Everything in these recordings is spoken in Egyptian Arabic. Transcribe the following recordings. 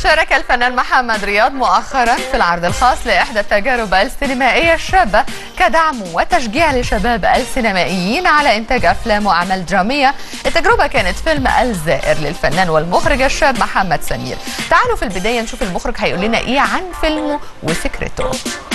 شارك الفنان محمد رياض مؤخرا في العرض الخاص لإحدى التجارب السينمائية الشابة كدعم وتشجيع لشباب السينمائيين على إنتاج أفلام وأعمال درامية التجربة كانت فيلم الزائر للفنان والمخرج الشاب محمد سمير تعالوا في البداية نشوف المخرج هيقول لنا إيه عن فيلمه وفكرته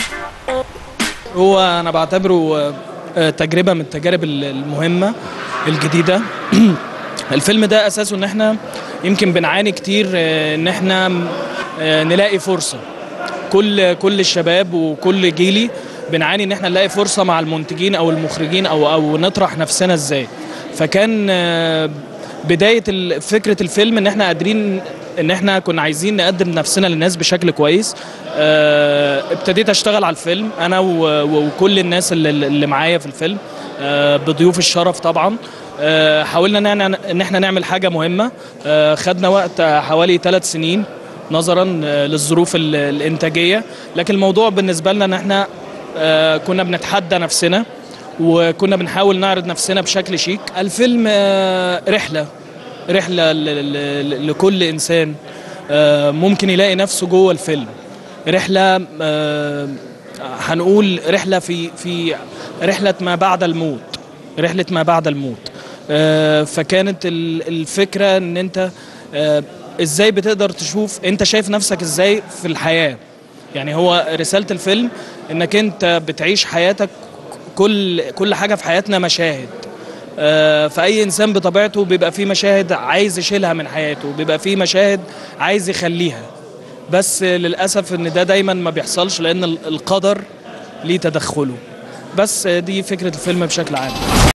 هو انا بعتبره آه، تجربه من التجارب ال- المهمه الجديده الفيلم ده اساسه ان احنا يمكن بنعاني كتير آه، ان احنا آه، نلاقي فرصه كل كل الشباب وكل جيلي بنعاني ان احنا نلاقي فرصه مع المنتجين او المخرجين او او نطرح نفسنا ازاي فكان آه، بدايه ال- فكره الفيلم ان احنا قادرين ان احنا كنا عايزين نقدم نفسنا للناس بشكل كويس آه، ابتديت اشتغل على الفيلم انا و- و- وكل الناس اللي, اللي معايا في الفيلم آه، بضيوف الشرف طبعا آه، حاولنا ان إحنا- ان احنا نعمل حاجه مهمه آه، خدنا وقت حوالي ثلاث سنين نظرا آه، للظروف ال- الانتاجيه لكن الموضوع بالنسبه لنا ان احنا آه، كنا بنتحدى نفسنا وكنا بنحاول نعرض نفسنا بشكل شيك الفيلم آه، رحله رحله ل- ل- ل- لكل انسان آه، ممكن يلاقي نفسه جوه الفيلم رحله آه، هنقول رحله في في رحله ما بعد الموت رحله ما بعد الموت آه، فكانت ال- الفكره ان انت آه، ازاي بتقدر تشوف انت شايف نفسك ازاي في الحياه يعني هو رساله الفيلم انك انت بتعيش حياتك كل كل حاجه في حياتنا مشاهد آه، فاي انسان بطبيعته بيبقى فيه مشاهد عايز يشيلها من حياته بيبقى فيه مشاهد عايز يخليها بس للاسف ان ده دايما ما بيحصلش لان ال- القدر ليه تدخله بس دي فكره الفيلم بشكل عام